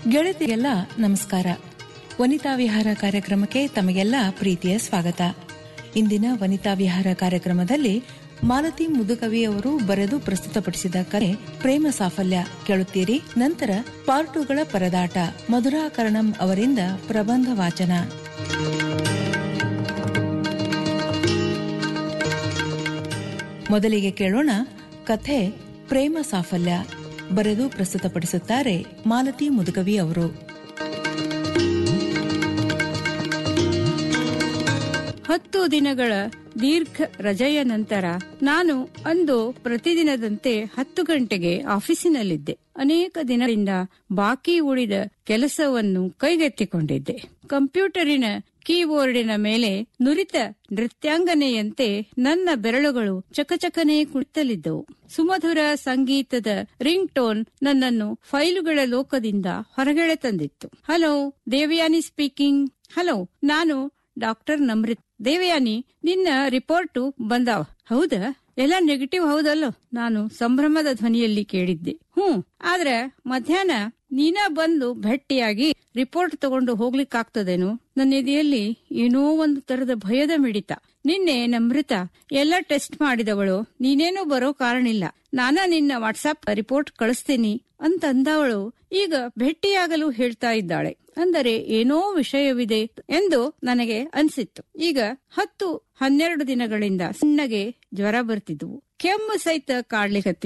ಗೆಳತಿಗೆಲ್ಲ ನಮಸ್ಕಾರ ವನಿತಾ ವಿಹಾರ ಕಾರ್ಯಕ್ರಮಕ್ಕೆ ತಮಗೆಲ್ಲ ಪ್ರೀತಿಯ ಸ್ವಾಗತ ಇಂದಿನ ವನಿತಾ ವಿಹಾರ ಕಾರ್ಯಕ್ರಮದಲ್ಲಿ ಮಾಲತಿ ಮುದುಕವಿ ಅವರು ಬರೆದು ಪ್ರಸ್ತುತಪಡಿಸಿದ ಕರೆ ಪ್ರೇಮ ಸಾಫಲ್ಯ ಕೇಳುತ್ತೀರಿ ನಂತರ ಪಾರ್ಟುಗಳ ಪರದಾಟ ಮಧುರಾಕರಣಂ ಅವರಿಂದ ಪ್ರಬಂಧ ವಾಚನ ಮೊದಲಿಗೆ ಕೇಳೋಣ ಕಥೆ ಪ್ರೇಮ ಸಾಫಲ್ಯ ಬರೆದು ಪ್ರಸ್ತುತಪಡಿಸುತ್ತಾರೆ ಮಾಲತಿ ಮುದುಕವಿ ಅವರು ಹತ್ತು ದಿನಗಳ ದೀರ್ಘ ರಜೆಯ ನಂತರ ನಾನು ಅಂದು ಪ್ರತಿದಿನದಂತೆ ಹತ್ತು ಗಂಟೆಗೆ ಆಫೀಸಿನಲ್ಲಿದ್ದೆ ಅನೇಕ ದಿನದಿಂದ ಬಾಕಿ ಉಳಿದ ಕೆಲಸವನ್ನು ಕೈಗೆತ್ತಿಕೊಂಡಿದ್ದೆ ಕಂಪ್ಯೂಟರಿನ ಕೀಬೋರ್ಡಿನ ಮೇಲೆ ನುರಿತ ನೃತ್ಯಾಂಗನೆಯಂತೆ ನನ್ನ ಬೆರಳುಗಳು ಚಕಚಕನೆ ಕುಳಿತಲಿದ್ದವು ಸುಮಧುರ ಸಂಗೀತದ ರಿಂಗ್ ಟೋನ್ ನನ್ನನ್ನು ಫೈಲುಗಳ ಲೋಕದಿಂದ ಹೊರಗೆಳೆ ತಂದಿತ್ತು ಹಲೋ ದೇವಯಾನಿ ಸ್ಪೀಕಿಂಗ್ ಹಲೋ ನಾನು ಡಾಕ್ಟರ್ ನಮ್ರಿತ್ ದೇವಯಾನಿ ನಿನ್ನ ರಿಪೋರ್ಟು ಬಂದಾವ ಹೌದಾ ಎಲ್ಲ ನೆಗೆಟಿವ್ ಹೌದಲ್ಲೋ ನಾನು ಸಂಭ್ರಮದ ಧ್ವನಿಯಲ್ಲಿ ಕೇಳಿದ್ದೆ ಹ್ಮ್ ಆದ್ರೆ ಮಧ್ಯಾಹ್ನ ನೀನ ಬಂದು ಭೇಟಿಯಾಗಿ ರಿಪೋರ್ಟ್ ತಗೊಂಡು ಹೋಗ್ಲಿಕ್ಕಾಗ್ತದೇನು ನನ್ನ ಎದೆಯಲ್ಲಿ ಏನೋ ಒಂದು ತರದ ಭಯದ ಮಿಡಿತ ನಿನ್ನೆ ನಮೃತ ಎಲ್ಲ ಟೆಸ್ಟ್ ಮಾಡಿದವಳು ನೀನೇನೂ ಬರೋ ಕಾರಣಿಲ್ಲ ನಾನ ನಿನ್ನ ವಾಟ್ಸಾಪ್ ರಿಪೋರ್ಟ್ ಕಳಿಸ್ತೀನಿ ಅಂತ ಅಂದವಳು ಈಗ ಭೇಟಿಯಾಗಲು ಹೇಳ್ತಾ ಇದ್ದಾಳೆ ಅಂದರೆ ಏನೋ ವಿಷಯವಿದೆ ಎಂದು ನನಗೆ ಅನ್ಸಿತ್ತು ಈಗ ಹತ್ತು ಹನ್ನೆರಡು ದಿನಗಳಿಂದ ಸಣ್ಣಗೆ ಜ್ವರ ಬರ್ತಿದ್ವು ಕೆಮ್ಮು ಸಹಿತ ಕಾಡ್ಲಿಕತ್ತಿತ್ತು